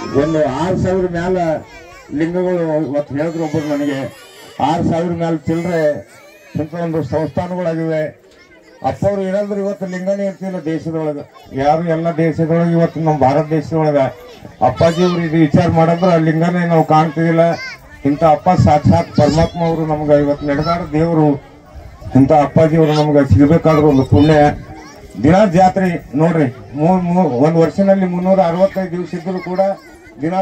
ಒಂದು ಆರು ಸಾವಿರ ಮ್ಯಾಲ ಲಿಂಗಗಳು ಇವತ್ತು ಹೇಳಿದ್ರು ಒಬ್ಬರು ನನಗೆ ಆರು ಸಾವಿರ ಮ್ಯಾಲ ಚಿಲ್ಲರೆ ಇಂಥ ಒಂದು ಸಂಸ್ಥಾನಗಳಾಗಿವೆ ಅಪ್ಪವ್ರು ಇರೋದ್ರೆ ಇವತ್ತು ಲಿಂಗನೇ ಇರ್ತಿಲ್ಲ ದೇಶದೊಳಗೆ ಯಾರು ಎಲ್ಲ ದೇಶದೊಳಗೆ ಇವತ್ತು ನಮ್ಮ ಭಾರತ ದೇಶದೊಳಗೆ ಅಪ್ಪಾಜಿ ಅವರು ಇದು ವಿಚಾರ ಮಾಡಿದ್ರೆ ಆ ಲಿಂಗನೇ ನಾವು ಕಾಣ್ತಿದಿಲ್ಲ ಇಂಥ ಅಪ್ಪ ಸಾಕ್ಷಾತ್ ಪರಮಾತ್ಮ ಅವರು ನಮ್ಗೆ ಇವತ್ತು ನಡೆದಾಡ ದೇವರು ಇಂಥ ಅಪ್ಪಾಜಿ ಅವರು ನಮ್ಗೆ ಸಿಗಬೇಕಾದ್ರೆ ಒಂದು ಪುಣ್ಯ ದಿನ ಜಾತ್ರೆ ನೋಡ್ರಿ ಮೂರ್ ಮೂರ್ ಒಂದ್ ವರ್ಷನಲ್ಲಿ ಮುನ್ನೂರ ಅರವತ್ತೈದು ದಿವಸ ಇದ್ರು ಕೂಡ ದಿನ